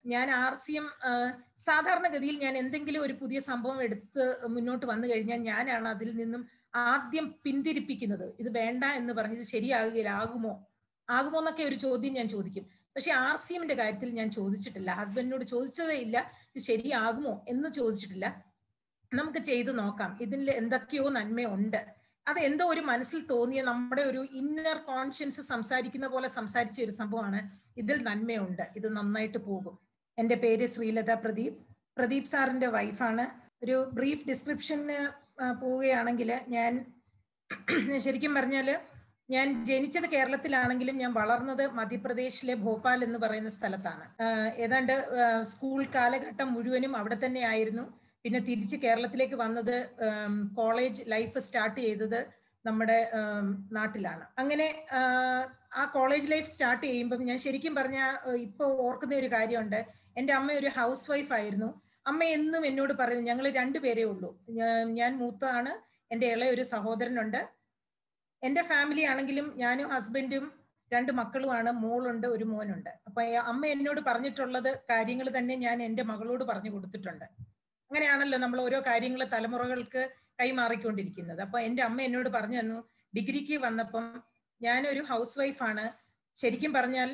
ഞാൻ R C M സാധാരണഗതിയിൽ ഞാൻ എന്തെങ്കിലും ഒരു പുതിയ സംഭവം എടുത്ത് മുന്നോട്ട് വന്നു കഴിഞ്ഞാൽ ഞാനാണ് അതിൽ നിന്നും ആദ്യം പിന്തിരിപ്പിക്കുന്നത് ഇത് വേണ്ട എന്ന് പറഞ്ഞ് ഇത് ശരിയാകുകയില്ല ആകുമോ ആകുമോ എന്നൊക്കെ ഒരു ചോദ്യം ഞാൻ ചോദിക്കും പക്ഷെ ആർ സി എമ്മിന്റെ കാര്യത്തിൽ ഞാൻ ചോദിച്ചിട്ടില്ല ഹസ്ബൻഡിനോട് ചോദിച്ചതേ ഇല്ല ഇത് ശരിയാകുമോ എന്ന് ചോദിച്ചിട്ടില്ല നമുക്ക് ചെയ്തു നോക്കാം ഇതിൽ എന്തൊക്കെയോ നന്മയുണ്ട് അത് എന്തോ ഒരു മനസ്സിൽ തോന്നിയ നമ്മുടെ ഒരു ഇന്നർ കോൺഷ്യൻസ് സംസാരിക്കുന്ന പോലെ സംസാരിച്ച ഒരു സംഭവമാണ് ഇതിൽ നന്മയുണ്ട് ഇത് നന്നായിട്ട് പോകും എൻ്റെ പേര് ശ്രീലത പ്രദീപ് പ്രദീപ് സാറിന്റെ വൈഫാണ് ഒരു ബ്രീഫ് ഡിസ്ക്രിപ്ഷന് പോവുകയാണെങ്കിൽ ഞാൻ ശരിക്കും പറഞ്ഞാൽ ഞാൻ ജനിച്ചത് കേരളത്തിലാണെങ്കിലും ഞാൻ വളർന്നത് മധ്യപ്രദേശിലെ ഭോപ്പാൽ എന്ന് പറയുന്ന സ്ഥലത്താണ് ഏതാണ്ട് സ്കൂൾ കാലഘട്ടം മുഴുവനും അവിടെ തന്നെ ആയിരുന്നു പിന്നെ തിരിച്ച് കേരളത്തിലേക്ക് വന്നത് കോളേജ് ലൈഫ് സ്റ്റാർട്ട് ചെയ്തത് നമ്മുടെ നാട്ടിലാണ് അങ്ങനെ ആ കോളേജ് ലൈഫ് സ്റ്റാർട്ട് ചെയ്യുമ്പം ഞാൻ ശരിക്കും പറഞ്ഞ ഇപ്പോൾ ഓർക്കുന്ന ഒരു കാര്യമുണ്ട് എൻ്റെ അമ്മ ഒരു ഹൗസ് വൈഫ് ആയിരുന്നു അമ്മ എന്നും എന്നോട് പറയുന്നു ഞങ്ങൾ രണ്ടുപേരേ ഉള്ളൂ ഞാൻ മൂത്തതാണ് എൻ്റെ ഇളയ ഒരു സഹോദരനുണ്ട് എൻ്റെ ഫാമിലി ആണെങ്കിലും ഞാനും ഹസ്ബൻഡും രണ്ട് മക്കളുമാണ് മോളുണ്ട് ഒരു മോനുണ്ട് അപ്പൊ അമ്മ എന്നോട് പറഞ്ഞിട്ടുള്ളത് കാര്യങ്ങൾ തന്നെ ഞാൻ എൻ്റെ മകളോട് പറഞ്ഞു കൊടുത്തിട്ടുണ്ട് അങ്ങനെയാണല്ലോ നമ്മൾ ഓരോ കാര്യങ്ങൾ തലമുറകൾക്ക് കൈമാറിക്കൊണ്ടിരിക്കുന്നത് അപ്പൊ എൻ്റെ അമ്മ എന്നോട് പറഞ്ഞു തന്നു ഡിഗ്രിക്ക് വന്നപ്പം ഞാനൊരു ഹൗസ് വൈഫാണ് ശരിക്കും പറഞ്ഞാൽ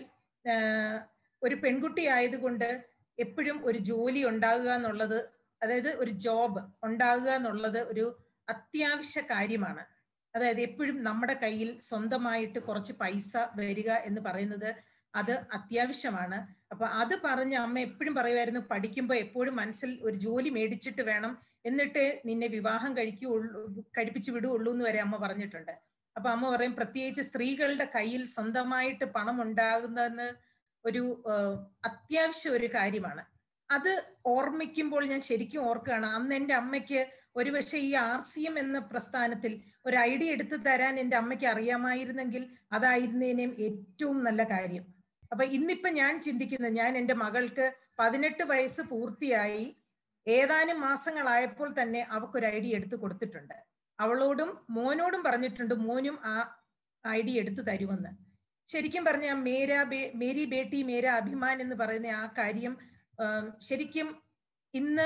ഒരു പെൺകുട്ടി ആയതുകൊണ്ട് എപ്പോഴും ഒരു ജോലി ഉണ്ടാകുക എന്നുള്ളത് അതായത് ഒരു ജോബ് ഉണ്ടാകുക എന്നുള്ളത് ഒരു അത്യാവശ്യ കാര്യമാണ് അതായത് എപ്പോഴും നമ്മുടെ കയ്യിൽ സ്വന്തമായിട്ട് കുറച്ച് പൈസ വരിക എന്ന് പറയുന്നത് അത് അത്യാവശ്യമാണ് അപ്പൊ അത് പറഞ്ഞ അമ്മ എപ്പോഴും പറയുമായിരുന്നു പഠിക്കുമ്പോൾ എപ്പോഴും മനസ്സിൽ ഒരു ജോലി മേടിച്ചിട്ട് വേണം എന്നിട്ട് നിന്നെ വിവാഹം കഴിക്കുകയുള്ളൂ കഴിപ്പിച്ചു വിടുകയുള്ളൂ എന്ന് വരെ അമ്മ പറഞ്ഞിട്ടുണ്ട് അപ്പൊ അമ്മ പറയും പ്രത്യേകിച്ച് സ്ത്രീകളുടെ കയ്യിൽ സ്വന്തമായിട്ട് പണം ഉണ്ടാകുന്നതെന്ന് ഒരു അത്യാവശ്യ ഒരു കാര്യമാണ് അത് ഓർമ്മിക്കുമ്പോൾ ഞാൻ ശരിക്കും ഓർക്കുകയാണ് അന്ന് എൻ്റെ അമ്മയ്ക്ക് ഒരുപക്ഷെ ഈ ആർ സി എം എന്ന പ്രസ്ഥാനത്തിൽ ഒരു ഐഡിയ എടുത്തു തരാൻ എൻ്റെ അമ്മയ്ക്ക് അറിയാമായിരുന്നെങ്കിൽ അതായിരുന്നേനേം ഏറ്റവും നല്ല കാര്യം അപ്പൊ ഇന്നിപ്പൊ ഞാൻ ചിന്തിക്കുന്നത് ഞാൻ എൻ്റെ മകൾക്ക് പതിനെട്ട് വയസ്സ് പൂർത്തിയായി ഏതാനും മാസങ്ങളായപ്പോൾ തന്നെ അവക്കൊരു ഐഡിയ എടുത്തു കൊടുത്തിട്ടുണ്ട് അവളോടും മോനോടും പറഞ്ഞിട്ടുണ്ട് മോനും ആ ഐഡിയ എടുത്തു തരുമെന്ന് ശരിക്കും പറഞ്ഞ മേര ബേ മേരി ബേട്ടി മേര അഭിമാൻ എന്ന് പറയുന്ന ആ കാര്യം ശരിക്കും ഇന്ന്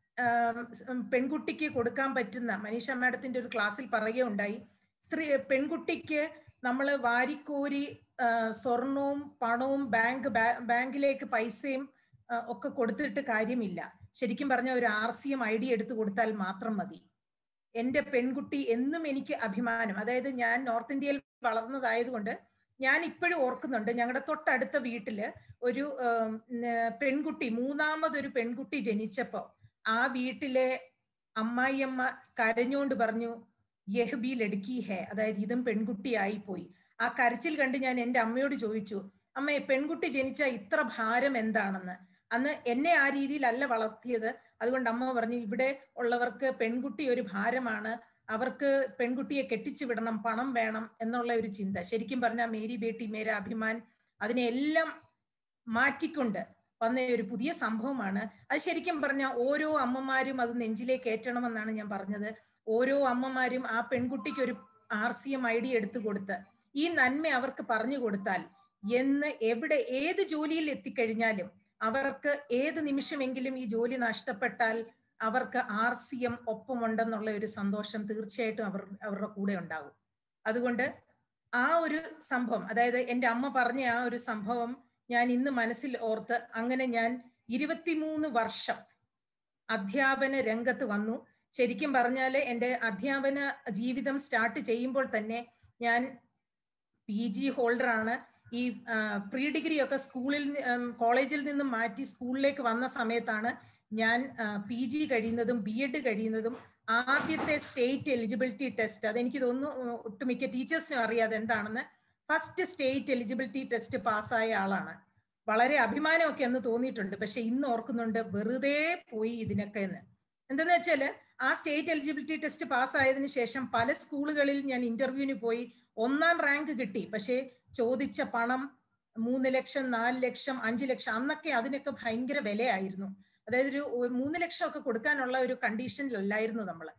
പെൺകുട്ടിക്ക് കൊടുക്കാൻ പറ്റുന്ന മനീഷ മാഡത്തിന്റെ ഒരു ക്ലാസ്സിൽ പറയുകയുണ്ടായി സ്ത്രീ പെൺകുട്ടിക്ക് നമ്മൾ വാരിക്കോരി സ്വർണവും പണവും ബാങ്ക് ബാങ്കിലേക്ക് പൈസയും ഒക്കെ കൊടുത്തിട്ട് കാര്യമില്ല ശരിക്കും പറഞ്ഞ ഒരു R C M I D എടുത്തു കൊടുത്താൽ മാത്രം മതി എൻ്റെ പെൺകുട്ടി എന്നും എനിക്ക് അഭിമാനം അതായത് ഞാൻ നോർത്ത് ഇന്ത്യയിൽ വളർന്നതായതുകൊണ്ട് ഞാൻ ഇപ്പോഴും ഓർക്കുന്നുണ്ട് ഞങ്ങളുടെ തൊട്ടടുത്ത വീട്ടില് ഒരു പെൺകുട്ടി മൂന്നാമതൊരു പെൺകുട്ടി ജനിച്ചപ്പോ ആ വീട്ടിലെ അമ്മായിയമ്മ കരഞ്ഞുകൊണ്ട് പറഞ്ഞു യഹ്ബി ലടുക്കി ഹേ അതായത് ഇതും പെൺകുട്ടിയായി പോയി ആ കരച്ചിൽ കണ്ട് ഞാൻ എൻ്റെ അമ്മയോട് ചോദിച്ചു അമ്മ പെൺകുട്ടി ജനിച്ച ഇത്ര ഭാരം എന്താണെന്ന് അന്ന് എന്നെ ആ രീതിയിലല്ല വളർത്തിയത് അതുകൊണ്ട് അമ്മ പറഞ്ഞു ഇവിടെ ഉള്ളവർക്ക് പെൺകുട്ടി ഒരു ഭാരമാണ് അവർക്ക് പെൺകുട്ടിയെ കെട്ടിച്ചു വിടണം പണം വേണം എന്നുള്ള ഒരു ചിന്ത ശരിക്കും പറഞ്ഞാൽ മേരി ബേട്ടി മേര അഭിമാൻ അതിനെല്ലാം മാറ്റിക്കൊണ്ട് വന്ന ഒരു പുതിയ സംഭവമാണ് അത് ശരിക്കും പറഞ്ഞാൽ ഓരോ അമ്മമാരും അത് നെഞ്ചിലേക്ക് ഏറ്റണമെന്നാണ് ഞാൻ പറഞ്ഞത് ഓരോ അമ്മമാരും ആ പെൺകുട്ടിക്ക് ഒരു R C M I D എടുത്തു കൊടുത്ത് ഈ നന്മ അവർക്ക് പറഞ്ഞു കൊടുത്താൽ എന്ന് എവിടെ ഏത് ജോലിയിൽ എത്തിക്കഴിഞ്ഞാലും അവർക്ക് ഏത് നിമിഷമെങ്കിലും ഈ ജോലി നഷ്ടപ്പെട്ടാൽ അവർക്ക് ആർ സി എം ഒപ്പമുണ്ടെന്നുള്ള ഒരു സന്തോഷം തീർച്ചയായിട്ടും അവർ അവരുടെ കൂടെ ഉണ്ടാകും അതുകൊണ്ട് ആ ഒരു സംഭവം അതായത് എൻ്റെ അമ്മ പറഞ്ഞ ആ ഒരു സംഭവം ഞാൻ ഇന്ന് മനസ്സിൽ ഓർത്ത് അങ്ങനെ ഞാൻ ഇരുപത്തിമൂന്ന് വർഷം അധ്യാപന രംഗത്ത് വന്നു ശരിക്കും പറഞ്ഞാൽ എൻ്റെ അധ്യാപന ജീവിതം സ്റ്റാർട്ട് ചെയ്യുമ്പോൾ തന്നെ ഞാൻ പി ജി ഹോൾഡറാണ് ഈ പ്രീ ഡിഗ്രി ഒക്കെ സ്കൂളിൽ കോളേജിൽ നിന്നും മാറ്റി സ്കൂളിലേക്ക് വന്ന സമയത്താണ് ഞാൻ പി ജി കഴിയുന്നതും ബി എഡ് കഴിയുന്നതും ആദ്യത്തെ സ്റ്റേറ്റ് എലിജിബിലിറ്റി ടെസ്റ്റ് അതെനിക്ക് തോന്നുന്നു ഒട്ടുമിക്ക ടീച്ചേഴ്സിനും അറിയാതെ എന്താണെന്ന് ഫസ്റ്റ് സ്റ്റേറ്റ് എലിജിബിലിറ്റി ടെസ്റ്റ് പാസ്സായ ആളാണ് വളരെ അഭിമാനമൊക്കെ എന്ന് തോന്നിയിട്ടുണ്ട് പക്ഷെ ഇന്ന് ഓർക്കുന്നുണ്ട് വെറുതെ പോയി ഇതിനൊക്കെ എന്ന് എന്തെന്ന് വെച്ചാല് ആ സ്റ്റേറ്റ് എലിജിബിലിറ്റി ടെസ്റ്റ് പാസ്സായതിനു ശേഷം പല സ്കൂളുകളിൽ ഞാൻ ഇന്റർവ്യൂവിന് പോയി ഒന്നാം റാങ്ക് കിട്ടി പക്ഷേ ചോദിച്ച പണം മൂന്ന് ലക്ഷം നാല് ലക്ഷം അഞ്ച് ലക്ഷം അന്നൊക്കെ അതിനൊക്കെ ഭയങ്കര വിലയായിരുന്നു അതായത് ഒരു മൂന്ന് ലക്ഷം ഒക്കെ കൊടുക്കാനുള്ള ഒരു കണ്ടീഷനിലല്ലായിരുന്നു നമ്മൾ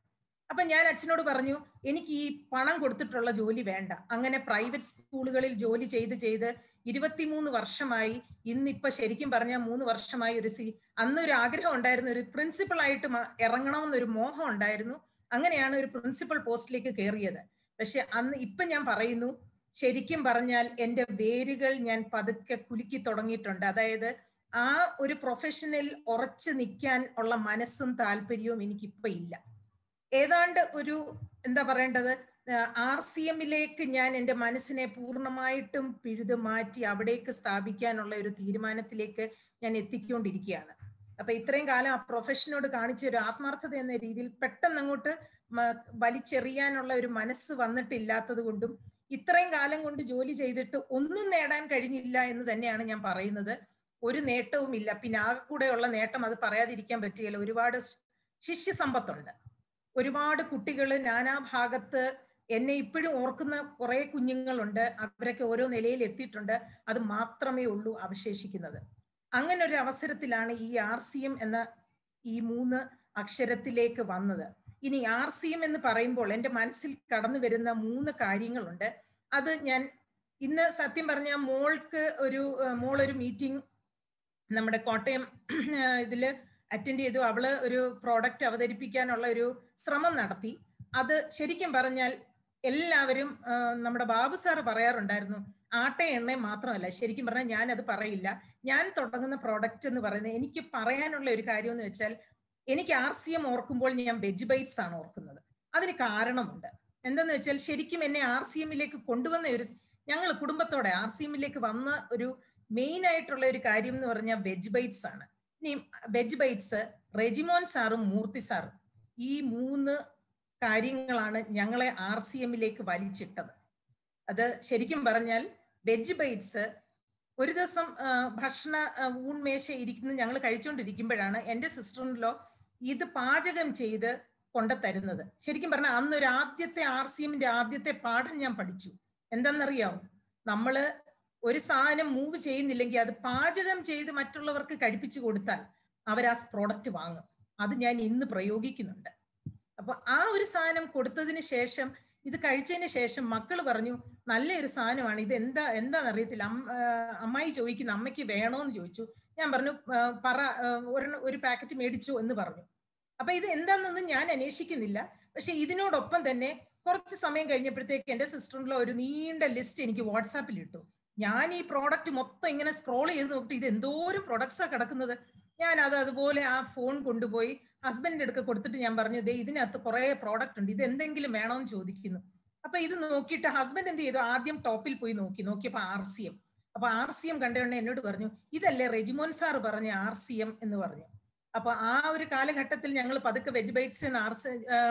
അപ്പൊ ഞാൻ അച്ഛനോട് പറഞ്ഞു എനിക്ക് ഈ പണം കൊടുത്തിട്ടുള്ള ജോലി വേണ്ട അങ്ങനെ പ്രൈവറ്റ് സ്കൂളുകളിൽ ജോലി ചെയ്ത് ചെയ്ത് ഇരുപത്തിമൂന്ന് വർഷമായി ഇന്നിപ്പൊ ശരിക്കും പറഞ്ഞാൽ മൂന്ന് വർഷമായി ഒരു സി അന്ന് ഒരു ആഗ്രഹം ഉണ്ടായിരുന്നു ഒരു പ്രിൻസിപ്പൾ ആയിട്ട് ഇറങ്ങണമെന്നൊരു മോഹം ഉണ്ടായിരുന്നു അങ്ങനെയാണ് ഒരു പ്രിൻസിപ്പൽ പോസ്റ്റിലേക്ക് കയറിയത് പക്ഷെ അന്ന് ഇപ്പൊ ഞാൻ പറയുന്നു ശരിക്കും പറഞ്ഞാൽ എൻ്റെ വേരുകൾ ഞാൻ പതുക്കെ കുലുക്കി തുടങ്ങിയിട്ടുണ്ട് അതായത് ആ ഒരു പ്രൊഫഷനിൽ ഉറച്ചു നിൽക്കാൻ ഉള്ള മനസ്സും താല്പര്യവും എനിക്കിപ്പോ ഇല്ല ഏതാണ്ട് ഒരു എന്താ പറയേണ്ടത് ആർ സി എമ്മിലേക്ക് ഞാൻ എൻ്റെ മനസ്സിനെ പൂർണ്ണമായിട്ടും പിഴുത് മാറ്റി അവിടേക്ക് സ്ഥാപിക്കാനുള്ള ഒരു തീരുമാനത്തിലേക്ക് ഞാൻ എത്തിക്കൊണ്ടിരിക്കുകയാണ് അപ്പൊ ഇത്രയും കാലം ആ പ്രൊഫഷനോട് കാണിച്ച ഒരു ആത്മാർത്ഥത എന്ന രീതിയിൽ പെട്ടെന്ന് അങ്ങോട്ട് വലിച്ചെറിയാനുള്ള ഒരു മനസ്സ് വന്നിട്ടില്ലാത്തത് കൊണ്ടും ഇത്രയും കാലം കൊണ്ട് ജോലി ചെയ്തിട്ട് ഒന്നും നേടാൻ കഴിഞ്ഞില്ല എന്ന് തന്നെയാണ് ഞാൻ പറയുന്നത് ഒരു നേട്ടവും ഇല്ല പിന്നെ ആകെ കൂടെയുള്ള നേട്ടം അത് പറയാതിരിക്കാൻ പറ്റുകയില്ല ഒരുപാട് ശിഷ്യസമ്പത്തുണ്ട് ഒരുപാട് കുട്ടികൾ നാനാഭാഗത്ത് എന്നെ ഇപ്പോഴും ഓർക്കുന്ന കുറെ കുഞ്ഞുങ്ങളുണ്ട് അവരൊക്കെ ഓരോ നിലയിൽ എത്തിയിട്ടുണ്ട് അത് മാത്രമേ ഉള്ളൂ അവശേഷിക്കുന്നത് അങ്ങനെ ഒരു അവസരത്തിലാണ് ഈ ആർ സി എം എന്ന ഈ മൂന്ന് അക്ഷരത്തിലേക്ക് വന്നത് ഇനി ആർ സി എം എന്ന് പറയുമ്പോൾ എൻ്റെ മനസ്സിൽ കടന്നു വരുന്ന മൂന്ന് കാര്യങ്ങളുണ്ട് അത് ഞാൻ ഇന്ന് സത്യം പറഞ്ഞ മോൾക്ക് ഒരു മോൾ ഒരു മീറ്റിംഗ് നമ്മുടെ കോട്ടയം ഇതില് അറ്റൻഡ് ചെയ്തു അവള് ഒരു പ്രോഡക്റ്റ് അവതരിപ്പിക്കാനുള്ള ഒരു ശ്രമം നടത്തി അത് ശരിക്കും പറഞ്ഞാൽ എല്ലാവരും നമ്മുടെ ബാബു സാറ് പറയാറുണ്ടായിരുന്നു ആട്ട എണ്ണ മാത്രമല്ല ശരിക്കും പറഞ്ഞാൽ ഞാൻ അത് പറയില്ല ഞാൻ തുടങ്ങുന്ന പ്രോഡക്റ്റ് എന്ന് പറയുന്നത് എനിക്ക് പറയാനുള്ള ഒരു കാര്യം എന്ന് വെച്ചാൽ എനിക്ക് ആർ സി എം ഓർക്കുമ്പോൾ ഞാൻ വെജ് ബൈറ്റ്സ് ആണ് ഓർക്കുന്നത് അതിന് കാരണമുണ്ട് എന്താന്ന് വെച്ചാൽ ശരിക്കും എന്നെ ആർ സി എമ്മിലേക്ക് കൊണ്ടുവന്ന ഒരു ഞങ്ങൾ കുടുംബത്തോടെ ആർ സി എമ്മിലേക്ക് വന്ന ഒരു മെയിൻ ആയിട്ടുള്ള ഒരു കാര്യം എന്ന് പറഞ്ഞാൽ വെജ് ബൈറ്റ്സ് ആണ് ഇനി വെജ് ബൈറ്റ്സ് റെജിമോൻ സാറും മൂർത്തി സാറും ഈ മൂന്ന് കാര്യങ്ങളാണ് ഞങ്ങളെ ആർ സി എമ്മിലേക്ക് വലിച്ചിട്ടത് അത് ശരിക്കും പറഞ്ഞാൽ വെജ് ബൈറ്റ്സ് ഒരു ദിവസം ഭക്ഷണ ഊൺമേശ ഇരിക്കുന്ന ഞങ്ങൾ കഴിച്ചുകൊണ്ടിരിക്കുമ്പോഴാണ് എൻ്റെ സിസ്റ്ററിലോ ഇത് പാചകം ചെയ്ത് കൊണ്ടുതരുന്നത് ശരിക്കും പറഞ്ഞാൽ അന്നൊരു ആദ്യത്തെ ആർ സി എമ്മിന്റെ ആദ്യത്തെ പാഠം ഞാൻ പഠിച്ചു എന്താണെന്നറിയാമോ നമ്മള് ഒരു സാധനം മൂവ് ചെയ്യുന്നില്ലെങ്കിൽ അത് പാചകം ചെയ്ത് മറ്റുള്ളവർക്ക് കഴിപ്പിച്ചു കൊടുത്താൽ അവർ ആ പ്രോഡക്റ്റ് വാങ്ങും അത് ഞാൻ ഇന്ന് പ്രയോഗിക്കുന്നുണ്ട് അപ്പൊ ആ ഒരു സാധനം കൊടുത്തതിന് ശേഷം ഇത് കഴിച്ചതിന് ശേഷം മക്കൾ പറഞ്ഞു നല്ലൊരു സാധനമാണ് ഇത് എന്താ എന്താണെന്ന് അറിയത്തില്ല അമ്മായി ചോദിക്കുന്ന അമ്മയ്ക്ക് വേണോന്ന് ചോദിച്ചു ഞാൻ പറഞ്ഞു പറ ഒരെണ്ണം ഒരു പാക്കറ്റ് മേടിച്ചു എന്ന് പറഞ്ഞു അപ്പൊ ഇത് എന്താണെന്നൊന്നും ഞാൻ അന്വേഷിക്കുന്നില്ല പക്ഷെ ഇതിനോടൊപ്പം തന്നെ കുറച്ച് സമയം കഴിഞ്ഞപ്പോഴത്തേക്ക് എൻ്റെ സിസ്റ്ററിലുള്ള ഒരു നീണ്ട ലിസ്റ്റ് എനിക്ക് വാട്സാപ്പിൽ ഇട്ടു ഞാൻ ഈ പ്രോഡക്റ്റ് മൊത്തം ഇങ്ങനെ സ്ക്രോൾ ചെയ്ത് നോക്കിയിട്ട് ഇത് എന്തോരം പ്രൊഡക്ട്സാ കിടക്കുന്നത് ഞാൻ അത് അതുപോലെ ആ ഫോൺ കൊണ്ടുപോയി ഹസ്ബൻഡിന്റെ അടുക്ക കൊടുത്തിട്ട് ഞാൻ പറഞ്ഞു ദേ ഇതിനകത്ത് കുറെ പ്രോഡക്റ്റ് ഉണ്ട് ഇത് എന്തെങ്കിലും വേണോന്ന് ചോദിക്കുന്നു അപ്പൊ ഇത് നോക്കിയിട്ട് ഹസ്ബൻഡ് എന്ത് ചെയ്തു ആദ്യം ടോപ്പിൽ പോയി നോക്കി നോക്കിയപ്പോ ആർ സി എം അപ്പൊ ആർ സി എം കണ്ടുകൊണ്ട് എന്നോട് പറഞ്ഞു ഇതല്ലേ റെജിമോൻ സാർ പറഞ്ഞ ആർ സി എം എന്ന് പറഞ്ഞു അപ്പൊ ആ ഒരു കാലഘട്ടത്തിൽ ഞങ്ങൾ പതുക്കെ വെജ് ബൈറ്റ്സ് എന്ന് ആർ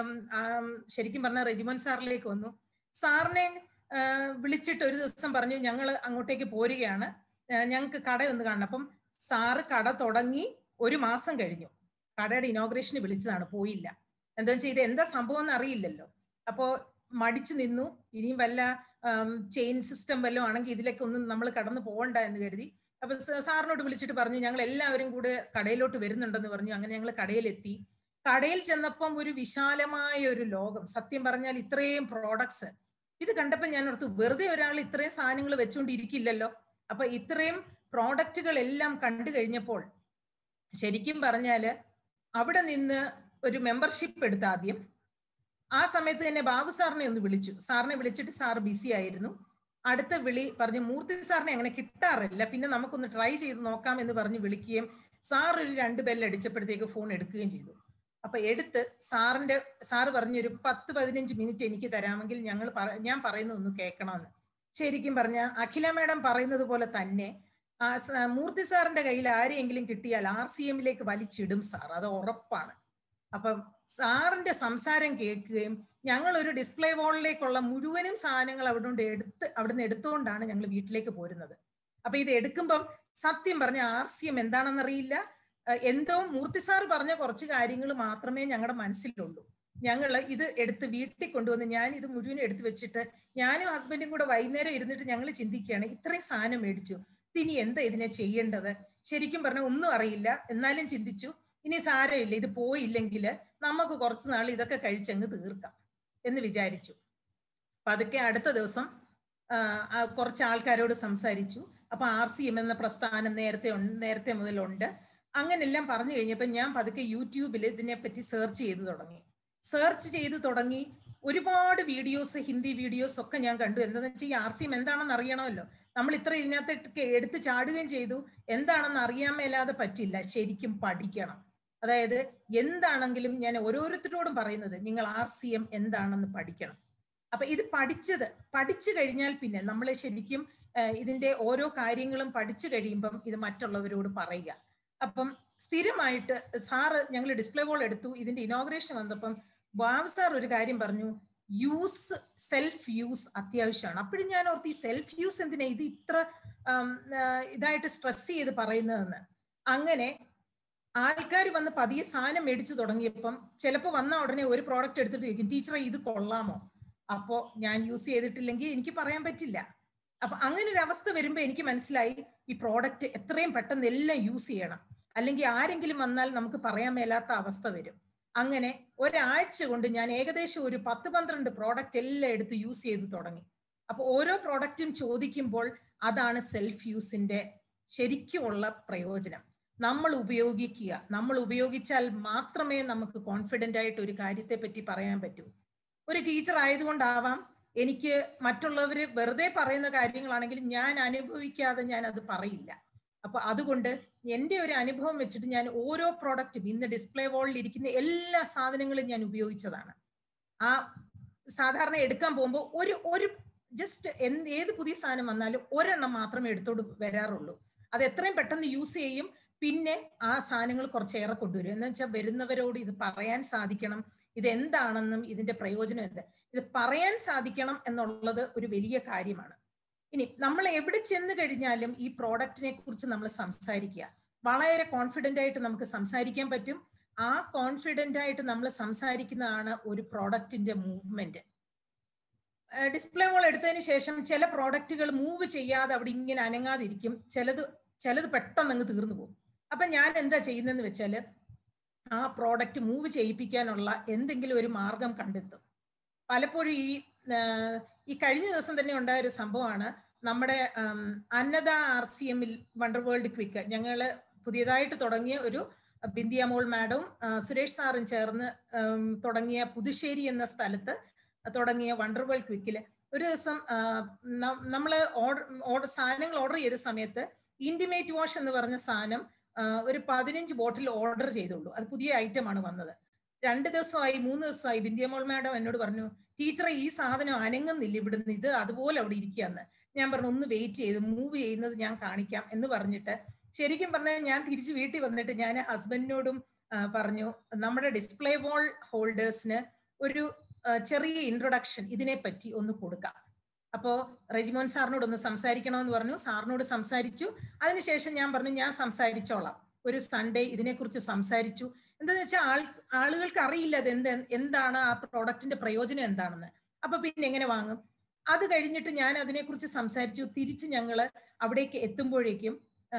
ശരിക്കും പറഞ്ഞ റെജിമോൻ സാറിലേക്ക് വന്നു സാറിനെ വിളിച്ചിട്ട് ഒരു ദിവസം പറഞ്ഞു ഞങ്ങൾ അങ്ങോട്ടേക്ക് പോരുകയാണ് ഞങ്ങൾക്ക് കട ഒന്ന് കാണണം അപ്പം സാറ് കട തുടങ്ങി ഒരു മാസം കഴിഞ്ഞു കടയുടെ ഇനോഗ്രേഷന് വിളിച്ചതാണ് പോയില്ല എന്താ വെച്ചാൽ ഇത് എന്താ സംഭവം എന്ന് അറിയില്ലല്ലോ അപ്പോൾ മടിച്ചു നിന്നു ഇനിയും വല്ല ചെയിൻ സിസ്റ്റം വല്ലതും ആണെങ്കിൽ ഇതിലേക്ക് ഒന്നും നമ്മൾ കടന്നു പോകണ്ട എന്ന് കരുതി അപ്പൊ സാറിനോട് വിളിച്ചിട്ട് പറഞ്ഞു ഞങ്ങൾ എല്ലാവരും കൂടെ കടയിലോട്ട് വരുന്നുണ്ടെന്ന് പറഞ്ഞു അങ്ങനെ ഞങ്ങൾ കടയിലെത്തി കടയിൽ ചെന്നപ്പം ഒരു വിശാലമായ ഒരു ലോകം സത്യം പറഞ്ഞാൽ ഇത്രയും പ്രോഡക്ട്സ് ഇത് കണ്ടപ്പോൾ ഞാൻ ഓർത്തു വെറുതെ ഒരാൾ ഇത്രയും സാധനങ്ങൾ വെച്ചുകൊണ്ടിരിക്കില്ലല്ലോ അപ്പൊ ഇത്രയും പ്രോഡക്റ്റുകൾ എല്ലാം കണ്ടു കഴിഞ്ഞപ്പോൾ ശരിക്കും പറഞ്ഞാല് അവിടെ നിന്ന് ഒരു മെമ്പർഷിപ്പ് എടുത്ത ആദ്യം ആ സമയത്ത് തന്നെ ബാബു സാറിനെ ഒന്ന് വിളിച്ചു സാറിനെ വിളിച്ചിട്ട് സാർ ബിസി ആയിരുന്നു അടുത്ത വിളി പറഞ്ഞു മൂർത്തി സാറിനെ അങ്ങനെ കിട്ടാറില്ല പിന്നെ നമുക്കൊന്ന് ട്രൈ ചെയ്ത് നോക്കാം എന്ന് പറഞ്ഞ് വിളിക്കുകയും സാർ ഒരു രണ്ട് ബെല്ലടിച്ചപ്പോഴത്തേക്ക് ഫോൺ എടുക്കുകയും ചെയ്തു അപ്പൊ എടുത്ത് സാറിന്റെ സാറ് പറഞ്ഞു ഒരു പത്ത് പതിനഞ്ച് മിനിറ്റ് എനിക്ക് തരാമെങ്കിൽ ഞങ്ങൾ ഞാൻ പറയുന്നത് ഒന്ന് കേൾക്കണമെന്ന് ശരിക്കും പറഞ്ഞ അഖില മേഡം പറയുന്നത് പോലെ തന്നെ മൂർത്തി സാറിന്റെ കയ്യിൽ ആരെയെങ്കിലും കിട്ടിയാൽ ആർ സി എമ്മിലേക്ക് വലിച്ചിടും സാർ അത് ഉറപ്പാണ് അപ്പം സാറിന്റെ സംസാരം കേൾക്കുകയും ഞങ്ങൾ ഒരു ഡിസ്പ്ലേ വാളിലേക്കുള്ള മുഴുവനും സാധനങ്ങൾ അവിടെ എടുത്ത് അവിടുന്ന് എടുത്തുകൊണ്ടാണ് ഞങ്ങൾ വീട്ടിലേക്ക് പോരുന്നത് അപ്പൊ ഇത് എടുക്കുമ്പം സത്യം പറഞ്ഞ ആർ സി എം എന്താണെന്നറിയില്ല എന്തോ മൂർത്തി സാർ പറഞ്ഞ കുറച്ച് കാര്യങ്ങൾ മാത്രമേ ഞങ്ങളുടെ മനസ്സിലുള്ളൂ ഞങ്ങൾ ഇത് എടുത്ത് വീട്ടിൽ കൊണ്ടുവന്ന് ഞാൻ ഇത് മുഴുവൻ എടുത്തു വെച്ചിട്ട് ഞാനും ഹസ്ബൻഡും കൂടെ വൈകുന്നേരം ഇരുന്നിട്ട് ഞങ്ങൾ ചിന്തിക്കുകയാണ് ഇത്രയും സാധനം മേടിച്ചു ഇനി എന്താ ഇതിനെ ചെയ്യേണ്ടത് ശരിക്കും പറഞ്ഞാൽ ഒന്നും അറിയില്ല എന്നാലും ചിന്തിച്ചു ഇനി സാരമില്ല ഇത് പോയില്ലെങ്കിൽ നമുക്ക് കുറച്ച് നാൾ ഇതൊക്കെ കഴിച്ചങ്ങ് തീർക്കാം എന്ന് വിചാരിച്ചു പതുക്കെ അടുത്ത ദിവസം കുറച്ച് ആൾക്കാരോട് സംസാരിച്ചു അപ്പൊ ആർ സി എം എന്ന പ്രസ്ഥാനം നേരത്തെ നേരത്തെ മുതലുണ്ട് അങ്ങനെല്ലാം പറഞ്ഞു കഴിഞ്ഞപ്പോൾ ഞാൻ പതുക്കെ യൂട്യൂബിൽ ഇതിനെപ്പറ്റി സെർച്ച് ചെയ്ത് തുടങ്ങി സെർച്ച് ചെയ്ത് തുടങ്ങി ഒരുപാട് വീഡിയോസ് ഹിന്ദി വീഡിയോസ് ഒക്കെ ഞാൻ കണ്ടു എന്താണെന്ന് വെച്ചാൽ ഈ ആർ സി എം എന്താണെന്ന് അറിയണമല്ലോ നമ്മൾ ഇത്ര ഇതിനകത്ത് എടുത്ത് ചാടുകയും ചെയ്തു എന്താണെന്ന് അറിയാൻ മേലാതെ പറ്റില്ല ശരിക്കും പഠിക്കണം അതായത് എന്താണെങ്കിലും ഞാൻ ഓരോരുത്തരോടും പറയുന്നത് നിങ്ങൾ ആർ സി എം എന്താണെന്ന് പഠിക്കണം അപ്പൊ ഇത് പഠിച്ചത് പഠിച്ചു കഴിഞ്ഞാൽ പിന്നെ നമ്മൾ ശരിക്കും ഇതിന്റെ ഓരോ കാര്യങ്ങളും പഠിച്ചു കഴിയുമ്പം ഇത് മറ്റുള്ളവരോട് പറയുക അപ്പം സ്ഥിരമായിട്ട് സാറ് ഞങ്ങൾ ഡിസ്പ്ലേ ബോൾ എടുത്തു ഇതിന്റെ ഇനോഗ്രേഷൻ വന്നപ്പം ബാബു സാർ ഒരു കാര്യം പറഞ്ഞു യൂസ് സെൽഫ് യൂസ് അത്യാവശ്യമാണ് അപ്പോഴും ഞാൻ ഓർത്ത് ഈ സെൽഫ് യൂസ് എന്തിനാ ഇത് ഇത്ര ഇതായിട്ട് സ്ട്രെസ് ചെയ്ത് പറയുന്നതെന്ന് അങ്ങനെ ആൾക്കാർ വന്ന് പതിയെ സാധനം മേടിച്ചു തുടങ്ങിയപ്പം ചിലപ്പോൾ വന്ന ഉടനെ ഒരു പ്രോഡക്റ്റ് എടുത്തിട്ട് ചോദിക്കും ടീച്ചറെ ഇത് കൊള്ളാമോ അപ്പോൾ ഞാൻ യൂസ് ചെയ്തിട്ടില്ലെങ്കിൽ എനിക്ക് പറയാൻ പറ്റില്ല അപ്പൊ അങ്ങനെ ഒരു അവസ്ഥ വരുമ്പോൾ എനിക്ക് മനസ്സിലായി ഈ പ്രോഡക്റ്റ് എത്രയും പെട്ടെന്ന് എല്ലാം യൂസ് ചെയ്യണം അല്ലെങ്കിൽ ആരെങ്കിലും വന്നാൽ നമുക്ക് പറയാൻ മേലാത്ത അവസ്ഥ വരും അങ്ങനെ ഒരാഴ്ച കൊണ്ട് ഞാൻ ഏകദേശം ഒരു പത്ത് പന്ത്രണ്ട് പ്രോഡക്റ്റ് എല്ലാം എടുത്ത് യൂസ് ചെയ്ത് തുടങ്ങി അപ്പൊ ഓരോ പ്രോഡക്റ്റും ചോദിക്കുമ്പോൾ അതാണ് സെൽഫ് യൂസിന്റെ ശരിക്കുമുള്ള പ്രയോജനം നമ്മൾ ഉപയോഗിക്കുക നമ്മൾ ഉപയോഗിച്ചാൽ മാത്രമേ നമുക്ക് കോൺഫിഡന്റ് ആയിട്ട് ഒരു കാര്യത്തെ പറ്റി പറയാൻ പറ്റൂ ഒരു ടീച്ചർ ആയതുകൊണ്ടാവാം എനിക്ക് മറ്റുള്ളവർ വെറുതെ പറയുന്ന കാര്യങ്ങളാണെങ്കിൽ ഞാൻ അനുഭവിക്കാതെ ഞാൻ അത് പറയില്ല അപ്പൊ അതുകൊണ്ട് എൻ്റെ ഒരു അനുഭവം വെച്ചിട്ട് ഞാൻ ഓരോ പ്രോഡക്റ്റും ഇന്ന് ഡിസ്പ്ലേ വോളിൽ ഇരിക്കുന്ന എല്ലാ സാധനങ്ങളും ഞാൻ ഉപയോഗിച്ചതാണ് ആ സാധാരണ എടുക്കാൻ പോകുമ്പോൾ ഒരു ഒരു ജസ്റ്റ് എന്ത് ഏത് പുതിയ സാധനം വന്നാലും ഒരെണ്ണം മാത്രമേ എടുത്തോണ്ട് വരാറുള്ളൂ അത് എത്രയും പെട്ടെന്ന് യൂസ് ചെയ്യും പിന്നെ ആ സാധനങ്ങൾ കുറച്ചേറെ കൊണ്ടുവരും എന്ന് വെച്ചാൽ വരുന്നവരോട് ഇത് പറയാൻ സാധിക്കണം ഇത് എന്താണെന്നും ഇതിന്റെ പ്രയോജനം എന്ത് ഇത് പറയാൻ സാധിക്കണം എന്നുള്ളത് ഒരു വലിയ കാര്യമാണ് ഇനി നമ്മൾ എവിടെ ചെന്ന് കഴിഞ്ഞാലും ഈ പ്രോഡക്റ്റിനെ കുറിച്ച് നമ്മൾ സംസാരിക്കുക വളരെ കോൺഫിഡന്റ് ആയിട്ട് നമുക്ക് സംസാരിക്കാൻ പറ്റും ആ കോൺഫിഡന്റ് ആയിട്ട് നമ്മൾ സംസാരിക്കുന്നതാണ് ഒരു പ്രോഡക്റ്റിന്റെ മൂവ്മെന്റ് ഡിസ്പ്ലേ വോൾ എടുത്തതിന് ശേഷം ചില പ്രോഡക്റ്റുകൾ മൂവ് ചെയ്യാതെ അവിടെ ഇങ്ങനെ അനങ്ങാതിരിക്കും ചിലത് ചിലത് പെട്ടെന്ന് അങ്ങ് തീർന്നു പോകും അപ്പൊ ഞാൻ എന്താ ചെയ്യുന്നതെന്ന് വെച്ചാല് ആ പ്രോഡക്റ്റ് മൂവ് ചെയ്യിപ്പിക്കാനുള്ള എന്തെങ്കിലും ഒരു മാർഗം കണ്ടെത്തും പലപ്പോഴും ഈ ഈ കഴിഞ്ഞ ദിവസം തന്നെ ഉണ്ടായ ഒരു സംഭവമാണ് നമ്മുടെ അന്നദ ആർ സി എമ്മിൽ വണ്ടർ വേൾഡ് ക്വിക്ക് ഞങ്ങൾ പുതിയതായിട്ട് തുടങ്ങിയ ഒരു ബിന്ദിയമോൾ മാഡവും സുരേഷ് സാറും ചേർന്ന് തുടങ്ങിയ പുതുശ്ശേരി എന്ന സ്ഥലത്ത് തുടങ്ങിയ വണ്ടർ വേൾഡ് ക്വിക്കിൽ ഒരു ദിവസം നമ്മൾ ഓർഡർ ഓർഡർ സാധനങ്ങൾ ഓർഡർ ചെയ്ത സമയത്ത് ഇൻറ്റിമേറ്റ് വാഷ് എന്ന് പറഞ്ഞ സാധനം ഒരു പതിനഞ്ച് ബോട്ടിൽ ഓർഡർ ചെയ്തുള്ളൂ അത് പുതിയ ഐറ്റം ആണ് വന്നത് രണ്ട് ദിവസമായി മൂന്ന് ദിവസമായി ബിന്ദിയമോൾ മാഡം എന്നോട് പറഞ്ഞു ടീച്ചറെ ഈ സാധനം അനങ്ങുന്നില്ല ഇവിടുന്ന് ഇത് അതുപോലെ അവിടെ ഇരിക്കുകയെന്ന് ഞാൻ പറഞ്ഞു ഒന്ന് വെയിറ്റ് ചെയ്ത് മൂവ് ചെയ്യുന്നത് ഞാൻ കാണിക്കാം എന്ന് പറഞ്ഞിട്ട് ശരിക്കും പറഞ്ഞാൽ ഞാൻ തിരിച്ച് വീട്ടിൽ വന്നിട്ട് ഞാൻ ഹസ്ബൻഡിനോടും പറഞ്ഞു നമ്മുടെ ഡിസ്പ്ലേ വോൾ ഹോൾഡേഴ്സിന് ഒരു ചെറിയ ഇൻട്രൊഡക്ഷൻ ഇതിനെ പറ്റി ഒന്ന് കൊടുക്കാം അപ്പോ റെജിമോൻ സാറിനോട് ഒന്ന് സംസാരിക്കണമെന്ന് പറഞ്ഞു സാറിനോട് സംസാരിച്ചു അതിനുശേഷം ഞാൻ പറഞ്ഞു ഞാൻ സംസാരിച്ചോളാം ഒരു സൺഡേ ഇതിനെക്കുറിച്ച് സംസാരിച്ചു എന്താന്ന് വെച്ചാൽ ആൾ ആളുകൾക്ക് അറിയില്ല അത് എന്ത് എന്താണ് ആ പ്രോഡക്റ്റിന്റെ പ്രയോജനം എന്താണെന്ന് അപ്പൊ പിന്നെ എങ്ങനെ വാങ്ങും അത് കഴിഞ്ഞിട്ട് ഞാൻ അതിനെക്കുറിച്ച് സംസാരിച്ചു തിരിച്ച് ഞങ്ങൾ അവിടേക്ക് എത്തുമ്പോഴേക്കും